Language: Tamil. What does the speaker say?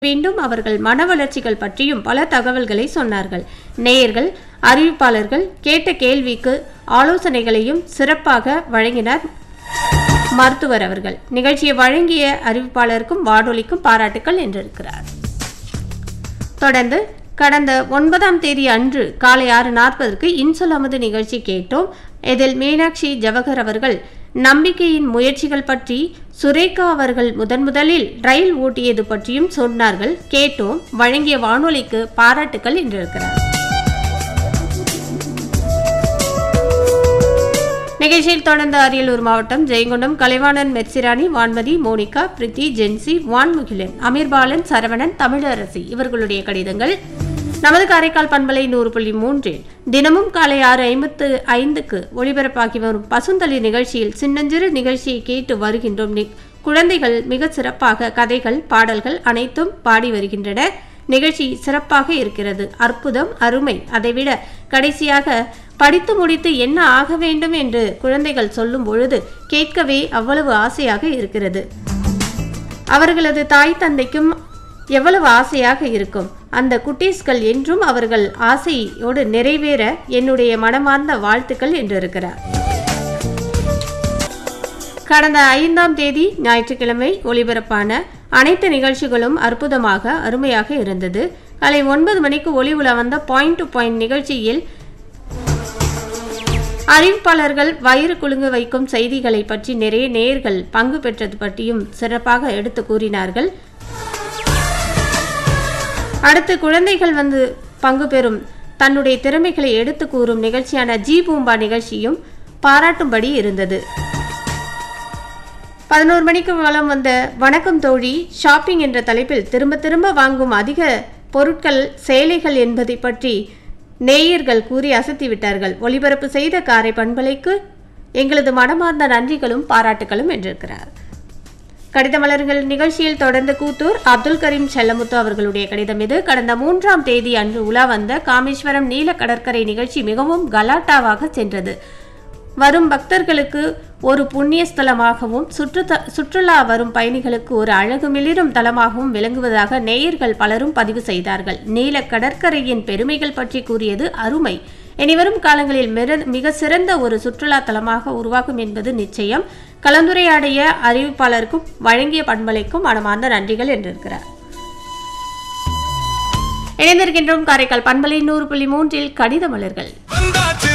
மீண்டும் அவர்கள் மன வளர்ச்சிகள் பற்றியும் பல தகவல்களை சொன்னார்கள் நேயர்கள் அறிவிப்பாளர்கள் கேட்ட கேள்விக்கு ஆலோசனைகளையும் சிறப்பாக வழங்கினார் மருத்துவர் அவர்கள் நிகழ்ச்சியை வழங்கிய அறிவிப்பாளருக்கும் வானொலிக்கும் பாராட்டுக்கள் என்றிருக்கிறார் தொடர்ந்து கடந்த ஒன்பதாம் தேதி அன்று காலை ஆறு நாற்பதற்கு இன்சொல் அமுது நிகழ்ச்சி கேட்டோம் இதில் மீனாட்சி ஜவஹர் அவர்கள் நம்பிக்கையின் முயற்சிகள் பற்றி சுரேகா அவர்கள் முதன் முதலில் ரயில் ஓட்டியது பற்றியும் சொன்னார்கள் கேட்டோம் வழங்கிய வானொலிக்கு பாராட்டுக்கள் என்றிருக்கிறார் நிகழ்ச்சியில் தொடர்ந்து அரியலூர் மாவட்டம் ஜெயங்கொண்டம் கலைவாணன் மெர்சிராணி வான்மதி மோனிகா பிரித்தி ஜென்சி வான்முகிலன் அமீர்பாலன் சரவணன் தமிழரசி இவர்களுடைய கடிதங்கள் நமது காரைக்கால் பண்பலை நூறு புள்ளி மூன்றில் தினமும் காலை ஆறு ஐம்பத்து ஐந்துக்கு ஒளிபரப்பாகி வரும் பசுந்தளி நிகழ்ச்சியில் சின்னஞ்சிறு நிகழ்ச்சியை கேட்டு வருகின்றோம் நி- குழந்தைகள் மிக சிறப்பாக கதைகள் பாடல்கள் அனைத்தும் பாடி வருகின்றன நிகழ்ச்சி சிறப்பாக இருக்கிறது அற்புதம் அருமை அதைவிட கடைசியாக படித்து முடித்து என்ன ஆக வேண்டும் என்று குழந்தைகள் சொல்லும் பொழுது கேட்கவே அவ்வளவு ஆசையாக இருக்கிறது அவர்களது தாய் தந்தைக்கும் எவ்வளவு ஆசையாக இருக்கும் அந்த குட்டீஸ்கள் என்றும் அவர்கள் ஆசையோடு நிறைவேற என்னுடைய மனமார்ந்த வாழ்த்துக்கள் என்று இருக்கிறார் கடந்த ஐந்தாம் தேதி ஞாயிற்றுக்கிழமை ஒளிபரப்பான அனைத்து நிகழ்ச்சிகளும் அற்புதமாக அருமையாக இருந்தது காலை ஒன்பது மணிக்கு ஒளி உலா வந்த பாயிண்ட் டு பாயிண்ட் நிகழ்ச்சியில் அறிவிப்பாளர்கள் வயிறு குலுங்க வைக்கும் செய்திகளை பற்றி நிறைய நேயர்கள் பங்கு பெற்றது பற்றியும் சிறப்பாக எடுத்து கூறினார்கள் அடுத்து குழந்தைகள் வந்து பங்கு பெறும் தன்னுடைய திறமைகளை எடுத்து கூறும் நிகழ்ச்சியான ஜி பூம்பா நிகழ்ச்சியும் பாராட்டும்படி இருந்தது பதினோரு மணிக்கு வலம் வந்த வணக்கம் தோழி ஷாப்பிங் என்ற தலைப்பில் திரும்ப திரும்ப வாங்கும் அதிக பொருட்கள் சேலைகள் என்பதை பற்றி நேயர்கள் கூறி அசத்தி விட்டார்கள் ஒளிபரப்பு செய்த காரை பண்பலைக்கு எங்களது மனமார்ந்த நன்றிகளும் பாராட்டுகளும் என்றிருக்கிறார் கடித மலர்கள் நிகழ்ச்சியில் தொடர்ந்து கூத்தூர் அப்துல் கரீம் செல்லமுத்து அவர்களுடைய கடிதம் இது கடந்த மூன்றாம் தேதி அன்று உலா வந்த காமேஸ்வரம் நீல கடற்கரை நிகழ்ச்சி மிகவும் கலாட்டாவாக சென்றது வரும் பக்தர்களுக்கு ஒரு புண்ணிய ஸ்தலமாகவும் சுற்று சுற்றுலா வரும் பயணிகளுக்கு ஒரு அழகு மிளிரும் தலமாகவும் விளங்குவதாக நேயர்கள் பலரும் பதிவு செய்தார்கள் நீல கடற்கரையின் பெருமைகள் பற்றி கூறியது அருமை இனிவரும் காலங்களில் மிர- மிக சிறந்த ஒரு சுற்றுலா தலமாக உருவாகும் என்பது நிச்சயம் கலந்துரையாடிய அறிவிப்பாளருக்கும் வழங்கிய பண்பலைக்கும் மனமார்ந்த நன்றிகள் என்றிருக்கிறார் இணைந்திருக்கின்றோம் காரைக்கால் பண்பலை நூறு புள்ளி மூன்றில் கடித மலர்கள் வந்தாச்சு